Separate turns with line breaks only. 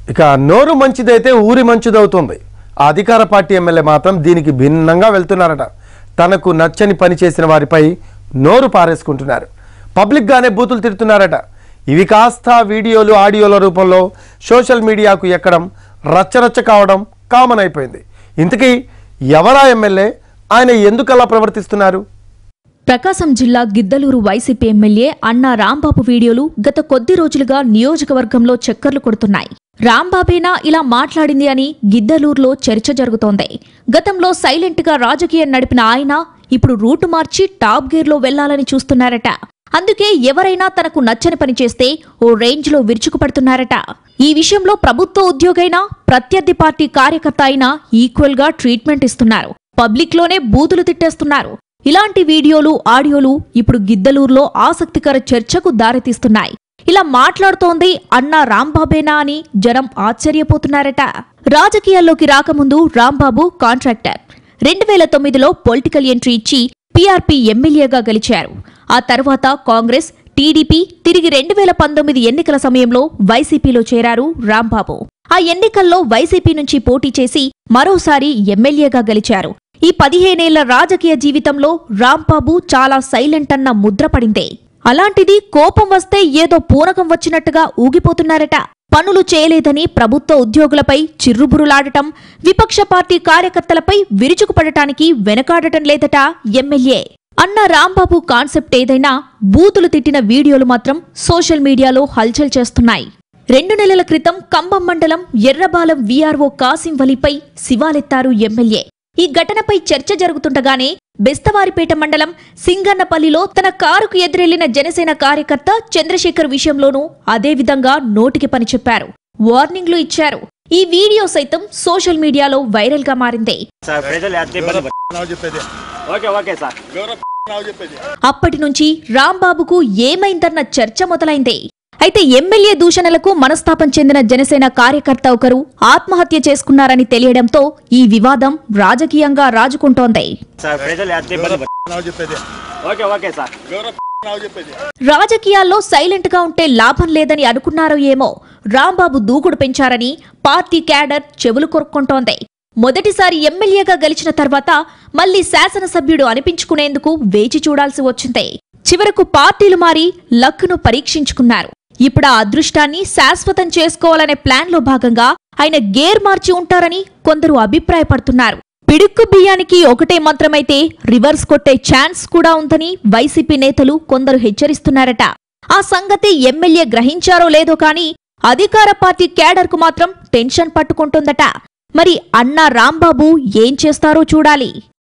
ఇక నోరు మంచిదైతే ఊరి మంచిదవుతుంది ఆ అధికార పార్టీ ఎమ్మెల్యే మాత్రం దీనికి భిన్నంగా వెళ్తున్నారట తనకు నచ్చని పని చేసిన వారిపై నోరు పారేసుకుంటున్నారు పబ్లిక్గానే బూతులు తిడుతున్నారట ఇవి కాస్త వీడియోలు ఆడియోల రూపంలో సోషల్ మీడియాకు ఎక్కడం రచ్చరచ్చ కావడం కామన్ అయిపోయింది ఇంతకీ ఎవరా ఎమ్మెల్యే ఆయన ఎందుకు అలా ప్రవర్తిస్తున్నారు
ప్రకాశం జిల్లా గిద్దలూరు వైసీపీ ఎమ్మెల్యే అన్నా రాంబాబు వీడియోలు గత కొద్ది రోజులుగా నియోజకవర్గంలో చక్కర్లు కొడుతున్నాయి రాంబాబేనా ఇలా మాట్లాడింది అని గిద్దలూరులో చర్చ జరుగుతోంది గతంలో సైలెంట్ గా రాజకీయం నడిపిన ఆయన ఇప్పుడు రూటు మార్చి టాప్ గేర్లో వెళ్లాలని చూస్తున్నారట అందుకే ఎవరైనా తనకు నచ్చని పని చేస్తే ఓ రేంజ్లో విరుచుకుపడుతున్నారట ఈ విషయంలో ప్రభుత్వ ఉద్యోగైనా ప్రత్యర్థి పార్టీ కార్యకర్త అయినా ఈక్వల్ గా ట్రీట్మెంట్ ఇస్తున్నారు పబ్లిక్లోనే బూతులు తిట్టేస్తున్నారు ఇలాంటి వీడియోలు ఆడియోలు ఇప్పుడు గిద్దలూరులో ఆసక్తికర చర్చకు దారితీస్తున్నాయి ఇలా మాట్లాడుతోంది అన్నా రాంబాబేనా అని జనం ఆశ్చర్యపోతున్నారట రాజకీయాల్లోకి రాకముందు రాంబాబు కాంట్రాక్టర్ రెండు వేల తొమ్మిదిలో పొలిటికల్ ఎంట్రీ ఇచ్చి పీఆర్పీ ఎమ్మెల్యేగా గెలిచారు ఆ తర్వాత కాంగ్రెస్ టీడీపీ తిరిగి రెండు వేల పంతొమ్మిది ఎన్నికల సమయంలో వైసీపీలో చేరారు రాంబాబు ఆ ఎన్నికల్లో వైసీపీ నుంచి పోటీ చేసి మరోసారి ఎమ్మెల్యేగా గెలిచారు ఈ పదిహేనేళ్ల రాజకీయ జీవితంలో రాంబాబు చాలా సైలెంట్ అన్న ముద్ర పడిందే అలాంటిది కోపం వస్తే ఏదో పూనకం వచ్చినట్టుగా ఊగిపోతున్నారట పనులు చేయలేదని ప్రభుత్వ ఉద్యోగులపై చిర్రుబురులాడటం విపక్ష పార్టీ కార్యకర్తలపై విరుచుకుపడటానికి వెనకాడటం లేదట ఎమ్మెల్యే అన్న రాంబాబు కాన్సెప్ట్ ఏదైనా బూతులు తిట్టిన వీడియోలు మాత్రం సోషల్ మీడియాలో హల్చల్ చేస్తున్నాయి రెండు నెలల క్రితం కంబం మండలం ఎర్రబాలెం వీఆర్ఓ కాసిం వలీపై శివాలెత్తారు ఎమ్మెల్యే ఈ ఘటనపై చర్చ జరుగుతుండగానే బెస్తవారిపేట మండలం సింగన్నపల్లిలో తన కారుకు ఎదురెళ్లిన జనసేన కార్యకర్త చంద్రశేఖర్ విషయంలోనూ అదే విధంగా నోటికి పని చెప్పారు వార్నింగ్లు ఇచ్చారు ఈ వీడియో సైతం సోషల్ మీడియాలో వైరల్ గా మారింది
సార్ ప్రజలు ఎంత ఇబ్బంది పడ-
రావు చెప్పేది
ఓకే ఓకే సార్
ఎవరో రావు చెప్పేది
అప్పటి నుంచి రాంబాబుకు ఏమైందన్న చర్చ మొదలైంది అయితే ఎమ్మెల్యే దూషణలకు మనస్తాపం చెందిన జనసేన కార్యకర్త ఒకరు ఆత్మహత్య చేసుకున్నారని తెలియడంతో ఈ వివాదం రాజకీయంగా రాజుకుంటోంది
సార్ ప్రజలు ఎంత ఇబ్బంది పడ-
రావు చెప్పేది
ఓకే ఓకే సార్
ఎవరో రావు చెప్పేది
రాజకీయాల్లో సైలెంట్ గా ఉంటే లాభం లేదని అనుకున్నారో ఏమో రాంబాబు దూకుడు పెంచారని పార్టీ క్యాడర్ చెవులు కొరుక్కుంటోంది మొదటిసారి ఎమ్మెల్యేగా గెలిచిన తర్వాత మళ్లీ శాసనసభ్యుడు అనిపించుకునేందుకు వేచి చూడాల్సి వచ్చింది చివరకు పార్టీలు మారి లక్కును పరీక్షించుకున్నారు ఇప్పుడు ఆ అదృష్టాన్ని శాశ్వతం చేసుకోవాలనే ప్లాన్లో భాగంగా ఆయన గేర్ మార్చి ఉంటారని కొందరు అభిప్రాయపడుతున్నారు పిడుక్కు బియ్యానికి ఒకటే మంత్రమైతే రివర్స్ కొట్టే ఛాన్స్ కూడా ఉందని వైసీపీ నేతలు కొందరు హెచ్చరిస్తున్నారట ఆ సంగతి ఎమ్మెల్యే గ్రహించారో లేదో కానీ అధికార పార్టీ క్యాడర్కు మాత్రం టెన్షన్ పట్టుకుంటుందట మరి అన్నా రాంబాబు ఏం చేస్తారో చూడాలి